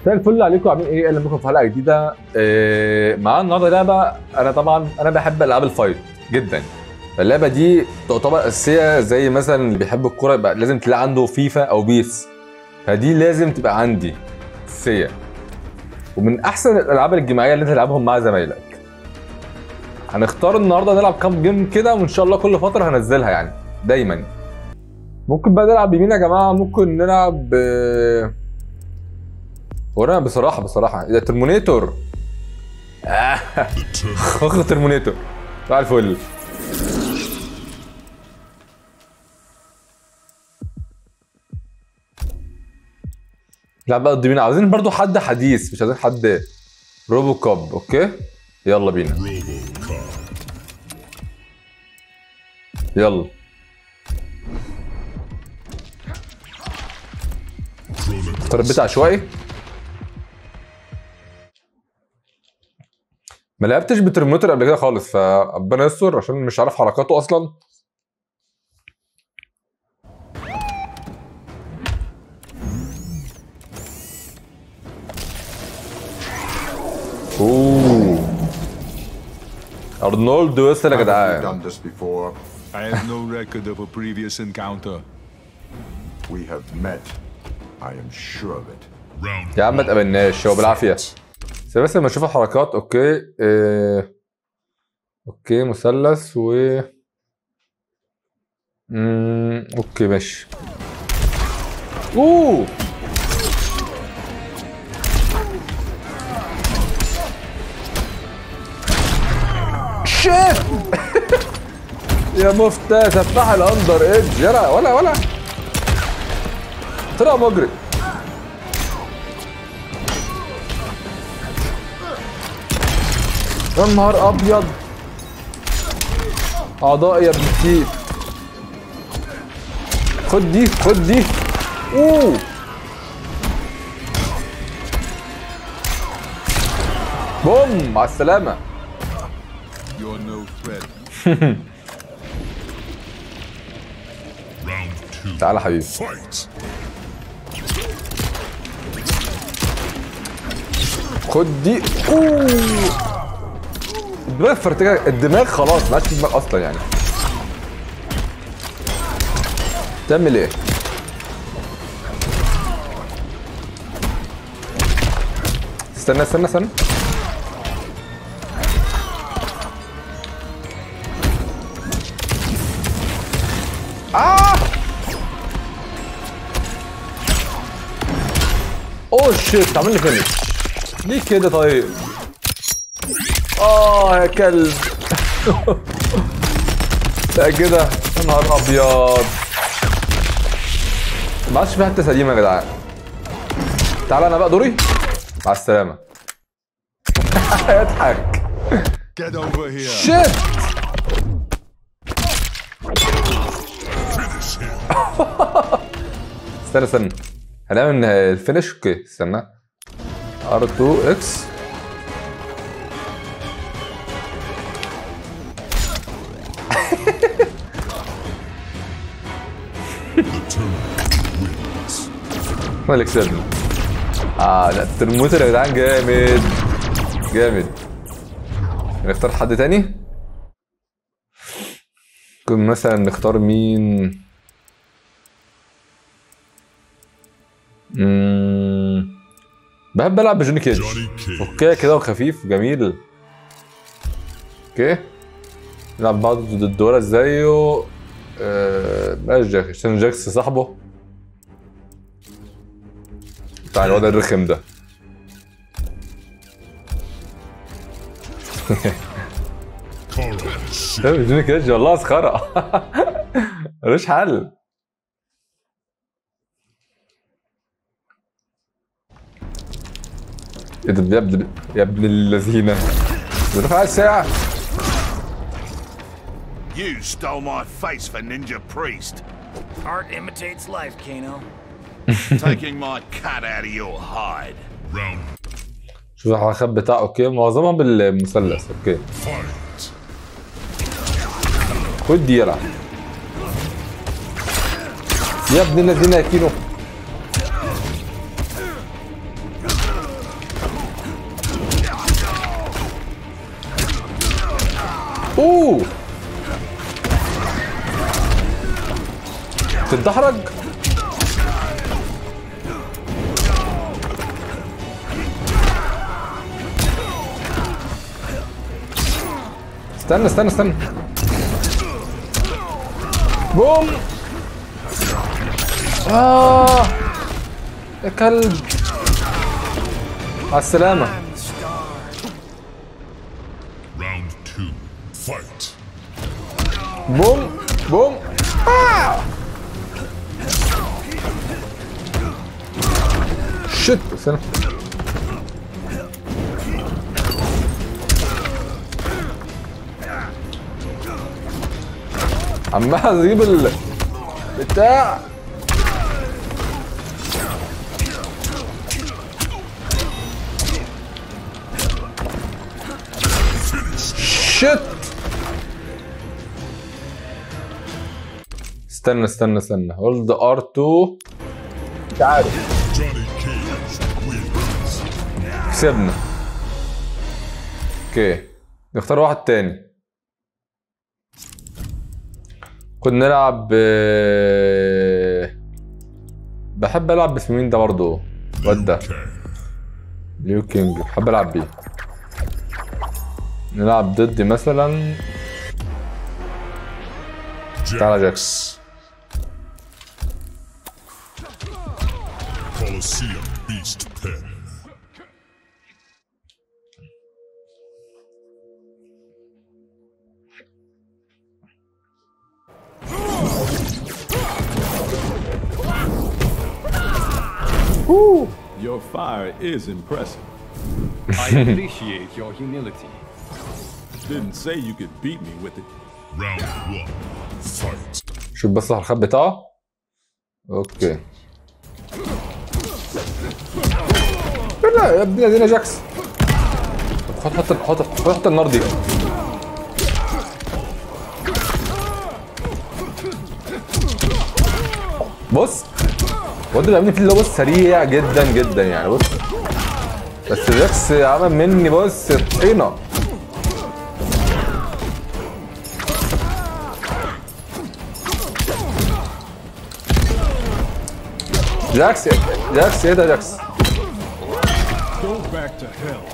مساء الفل عليكم عاملين ايه اهلا بكم في حلقه جديده إيه معانا النهارده لعبه انا طبعا انا بحب العاب الفايت جدا اللعبه دي تعتبر اساسيه زي مثلا اللي بيحب الكوره يبقى لازم تلاقي عنده فيفا او بيس فدي لازم تبقى عندي اساسيه ومن احسن الالعاب الجماعيه اللي انت تلعبهم مع زمايلك هنختار النهارده نلعب كام جيم كده وان شاء الله كل فتره هنزلها يعني دايما ممكن بقى نلعب بمين يا جماعه ممكن نلعب ب... هو انا بصراحه بصراحه ده ترمونيتور آه. اخ ترمونيتور صباح الفل لا بقى ضد مين عاوزين برضو حد حديث مش عايزين حد روبو كوب اوكي يلا بينا يلا اختار البيت عشوائي ما لعبتش بترموتر قبل كده خالص فربنا يستر عشان مش عارف حركاته اصلا اوه ارنولد وصل يا Haven't you جدعان done this before? I have no record of a previous encounter. We have met. I am sure of it. يا عم ما تقابلناش هو بالعافيه بس بس لما اشوف الحركات اوكي إيه. اوكي مثلث و مم. اوكي ماشي اوه شيت يا مفتاح سفاح الاندر ايدج يلا ولا ولا طلع مجرم يا نهار ابيض اعضائي يا ابن التيت خد دي خد دي اوه بوم مع السلامة You're no threat. Round two. تعالى حبيبي Fight. خد دي اوه الدماغ فرتكه الدماغ خلاص ما عادش في دماغ اصلا يعني تعمل ايه؟ استنى استنى استنى آه اوه شيت عامل لي فينش ليه كده طيب؟ اه يا كلب لا كده يا نهار ابيض ما عادش في حته سليمه يا جدعان تعالى انا بقى دوري مع السلامه يضحك Get over here. شيت استنى استنى هنعمل الفينش اوكي استنى ار2 اكس احنا اللي كسبنا اه لا الترموتر يا جدعان جامد جامد نختار حد تاني ممكن مثلا نختار مين مم. بحب العب بجوني كيج Johnny Cage. اوكي كده وخفيف جميل اوكي نلعب بعض ضد ولا زيه آه، بلاش جاكس عشان جاكس صاحبه بتاع الواد الرخم ده Kara shit. ده جوني كيج والله مسخره ملوش حل ايه ده يا ابن يا ابن اللذينه بنرفع الساعه You stole my face for Ninja Priest, Art imitates life, Kano. taking my cut out of your hide. Round شوف الحركات بتاع اوكي معظمها بالمثلث اوكي fight. خد دي يلعب يا ابن الذين يا كيلو اوه تتدحرج استنى استنى استنى بوم آه يا كلب على السلامة I'm the star. Round two. Fight. بوم بوم آه. شت استنى عمال اجيب ال بتاع شت استنى استنى استنى هولد ار 2 تعالوا Johnny Cage wins. كسبنا اوكي نختار واحد تاني كنا نلعب ب... بحب العب باسم مين ده برضه واد ده Kang. ليو كينج بحب العب بيه نلعب ضد مثلا تعالى جاكس Coliseum Beast Pen. Your fire is impressive. I appreciate your humility. Didn't say you could beat me with it. Round one. Fight. شوف بس الحركات بتاعه اوكي لا يا ابن الذين جاكس طب حط حط حط حط, حط النار دي بص الواد اللي في اللي هو بص سريع جدا جدا يعني بص بس جاكس عمل مني بص طحينه جاكس جاكس ايه ده جاكس Go back to hell.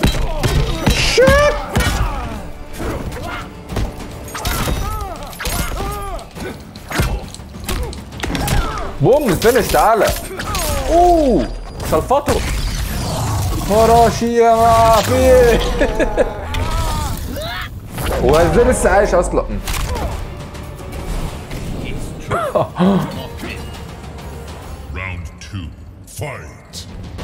بوم الفينش تعالى اوه سلفته فراشي يا ما في إيه؟ هو ازاي لسه عايش اصلا Round two. Fight.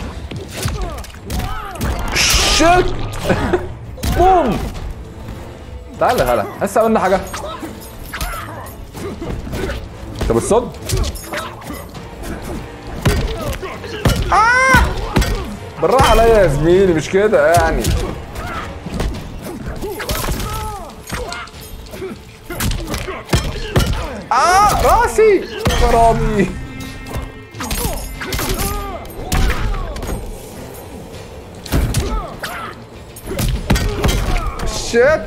شت بوم تعالى هلا لسه عملنا حاجه طب الصد آه! بالراحه عليا يا زميلي مش كده يعني اه راسي خرابي شت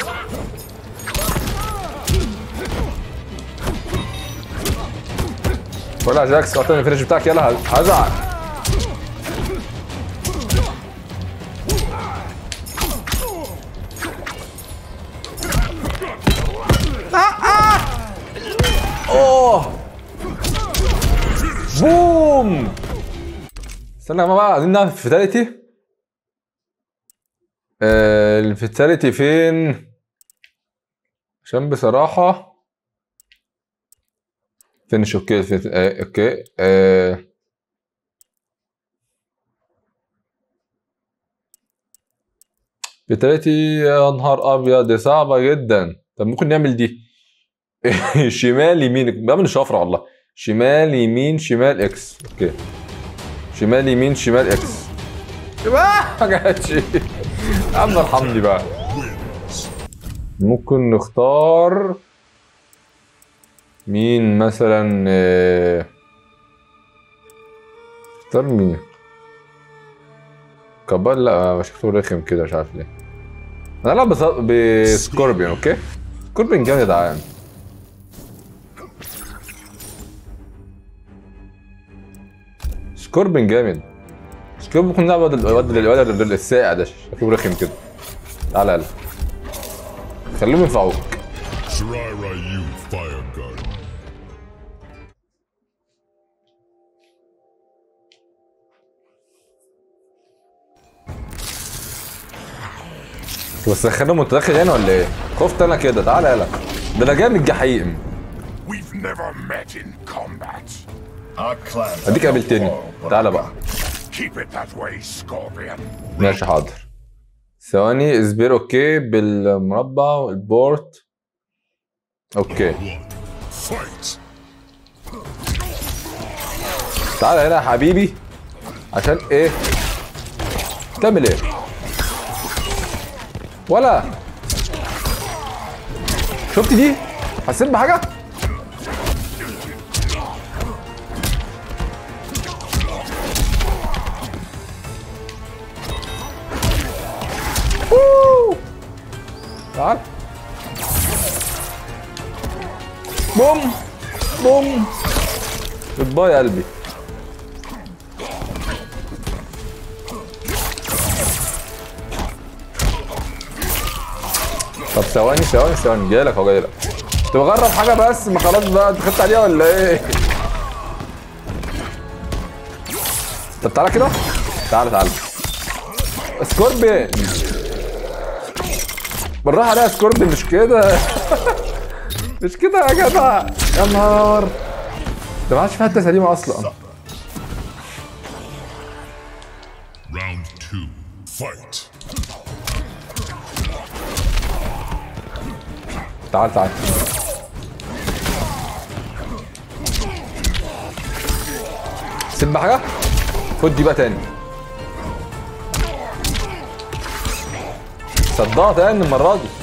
ولا جاكس اعطيني الفينش بتاعك يلا هزعل آه، آه. اوه بوم استنى يا جماعه بقى عايزين نعمل فيتاليتي آه، الفيتاليتي فين عشان بصراحة فينش اوكي فين آه، اوكي آه. فيتاليتي يا نهار ابيض دي صعبة جدا طب ممكن نعمل دي شمال يمين بعمل شفرة والله شمال يمين شمال اكس اوكي شمال يمين شمال اكس آه، ما جاتش يا عم ارحمني بقى ممكن نختار مين مثلا آه، اختار مين كبال لا شكله رخم كده مش عارف ليه هنلعب بص- بسكوربيون اوكي سكوربيون جامد يا جدعان سكوربيون جامد سكوربيون ممكن نلعب الواد الواد الواد الساقع ده شكله رخم كده تعالى يلا خليهم ينفعوك Shirai Ryu Fire Gun. بس دخلهم وانت داخل هنا ولا ايه؟ خفت انا كده تعالى يلا ده انا جاي من الجحيم We've never met in combat. Our clans اديك have no قابلتني quarrel, but تعالى بقى Keep it that way, Scorpion. ماشي حاضر ثواني اسبير اوكي بالمربع والبورت اوكي One. Fight. تعالى هنا يا حبيبي عشان ايه تعمل ايه ولا شفت دي حسيت بحاجه أوه. تعال بوم بوم باي يا قلبي طب ثواني ثواني ثواني جاي لك اهو جاي لك انت بجرب حاجه بس ما خلاص بقى انت خدت عليها ولا ايه؟ طب تعالى كده تعالى تعالى سكوربين بالراحه عليها سكوربين مش كده مش كده يا جدع يا نهار ده ما عادش في حته سليمه اصلا Round two. Fight. تعال تعال سيب حاجة خد دي بقى تاني صدقها تاني المرة دي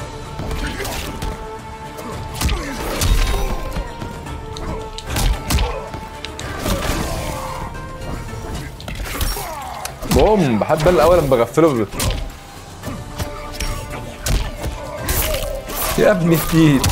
بوم بحب انا الاول لما بغفله ب- يا ابني التيت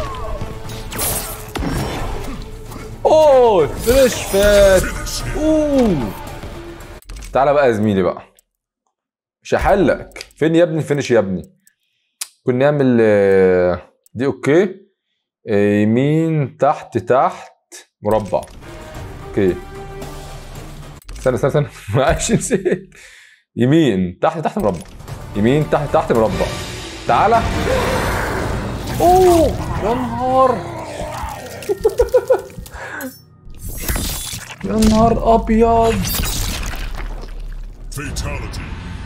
اوه فينش فات اوه تعالى بقى يا زميلي بقى مش هحلك فين يا ابني فينش يا ابني كنا نعمل آه، دي اوكي آه، يمين تحت تحت مربع اوكي استنى استنى استنى معلش نسيت يمين تحت تحت مربع يمين تحت تحت مربع تعالى اوه يا نهار يا نهار ابيض Fatality.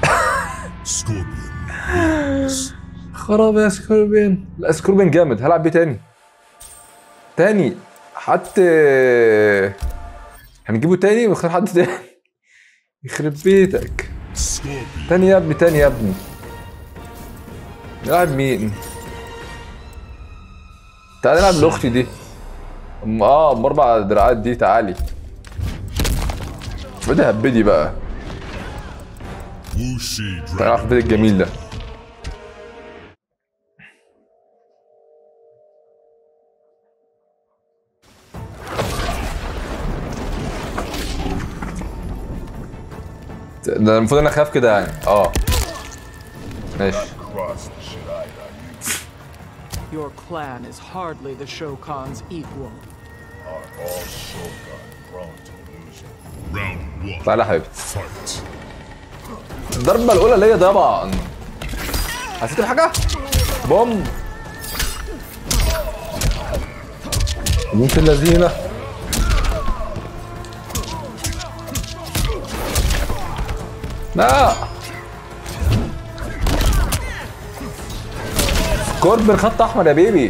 Scorpion. خراب يا سكوربين لا سكوربين جامد هلعب بيه تاني تاني حتى هنجيبه تاني ونختار حد تاني يخرب بيتك Scorpion. تاني يا ابني تاني يا ابني نلعب مين؟ تعالى نلعب لاختي دي أم اه ام اربع دراعات دي تعالي بدي هبدي بقى Wuxi تعالى Dragon. في البيت الجميل ده ده المفروض انا اخاف كده يعني اه ماشي Cross the Shirai Your clan is hardly the Shokan's equal. are all Shogun prone to illusion. Round one. تعالى يا حبيبي Fight. الضربة الأولى ليا طبعا حسيت بحاجة؟ بوم بنت اللذينة لا كوربن خط أحمر يا بيبي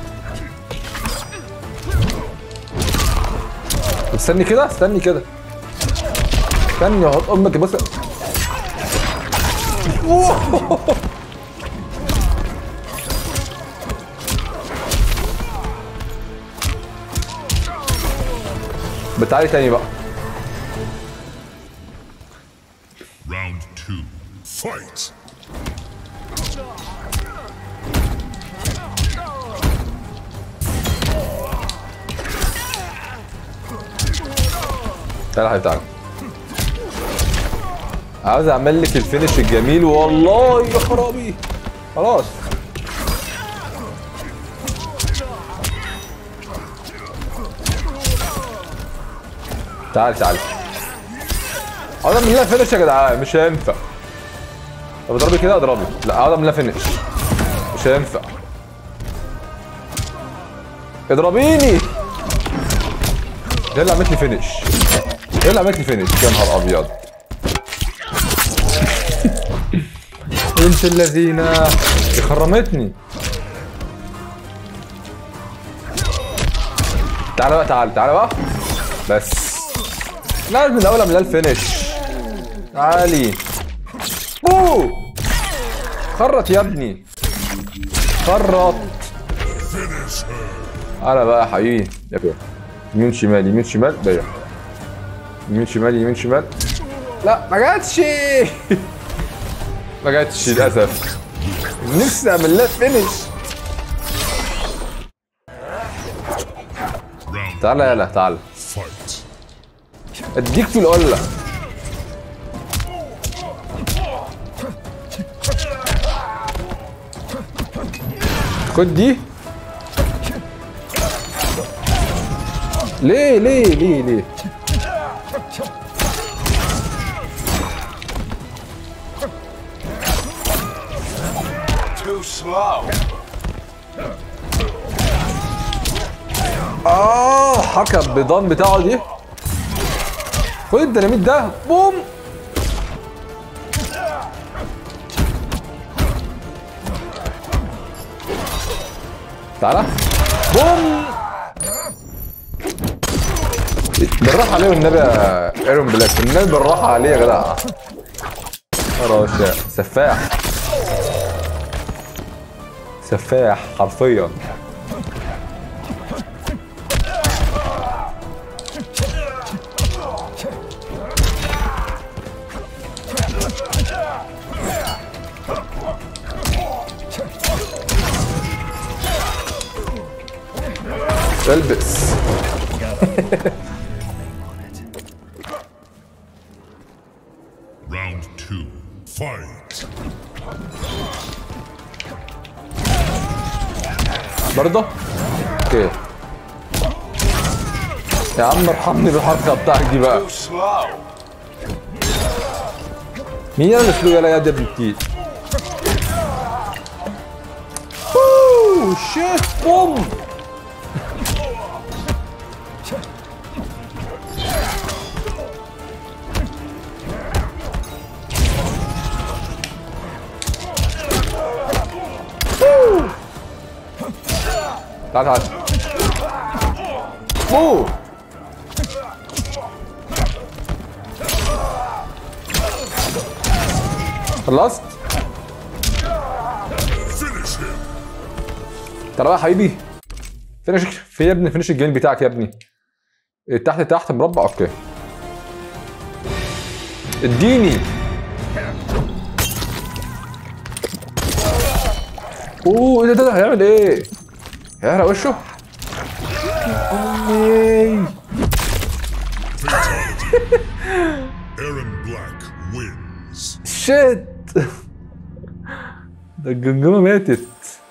استني كده استني كده استني احط امك بص بتعالي تاني بقى Round two. Fight. تعالى يا حبيبي تعالى عاوز اعمل لك الفينش الجميل والله يا خرابي خلاص تعال تعال عاوز اعمل لها فينش يا جدعان مش هينفع طب اضربي كده اضربي لا عاوز اعمل لها فينش مش هينفع اضربيني هي اللي عملت لي فينش هي اللي عملت لي فينش يا نهار ابيض انت الذين دي خرمتني تعالى بقى تعالى تعالى بقى بس لازم الاول اعمل لها الفينش تعالي اوه خرط يا ابني خرط تعالى بقى يا حبيبي يا بيه. يمين شمال يمين شمال ده يمين شمال يمين شمال لا ما جاتش ما جاتش للاسف نفسي اعمل لها فينش تعالى يلا تعالى Fight. اديك في القله خد دي ليه ليه ليه ليه Too slow. اه حكى البيضان بتاعه دي خد الديناميت ده بوم تعالى بوم بالراحة عليه والنبي يا ايرون بلاك النبي بالراحة عليه يا جدع راشا سفاح سفاح حرفيا البس Round two. Fight. برضه اوكي يا عم ارحمني بالحركه بتاعتك دي بقى Too slow. مين اللي اسلوب يلا يا دي ابن التيت اوه شيت بوم أوه. تعال تعال اوه خلصت Finish him. تعالى بقى يا حبيبي فينش في يا ابني فينش الجيم بتاعك يا ابني تحت تحت مربع اوكي اديني اوه ايه ده ده ده هيعمل ايه؟ هيحرق وشه؟ امي Aaron Black wins. شيت ده الجمجمه ماتت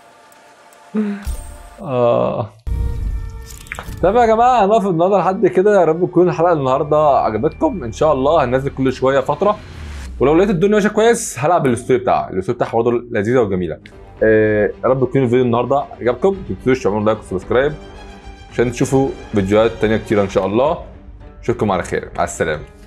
اه طب يا جماعه هنقف النهارده لحد كده يا رب تكون الحلقه النهارده عجبتكم ان شاء الله هننزل كل شويه فتره ولو لقيت الدنيا ماشيه كويس هلعب الستوري بتاعها الستوري بتاعها برضه لذيذه وجميله آه يا رب تكون الفيديو النهارده عجبكم ما تنسوش تعملوا لايك وسبسكرايب عشان تشوفوا فيديوهات تانية كتيرة ان شاء الله اشوفكم على خير مع السلامه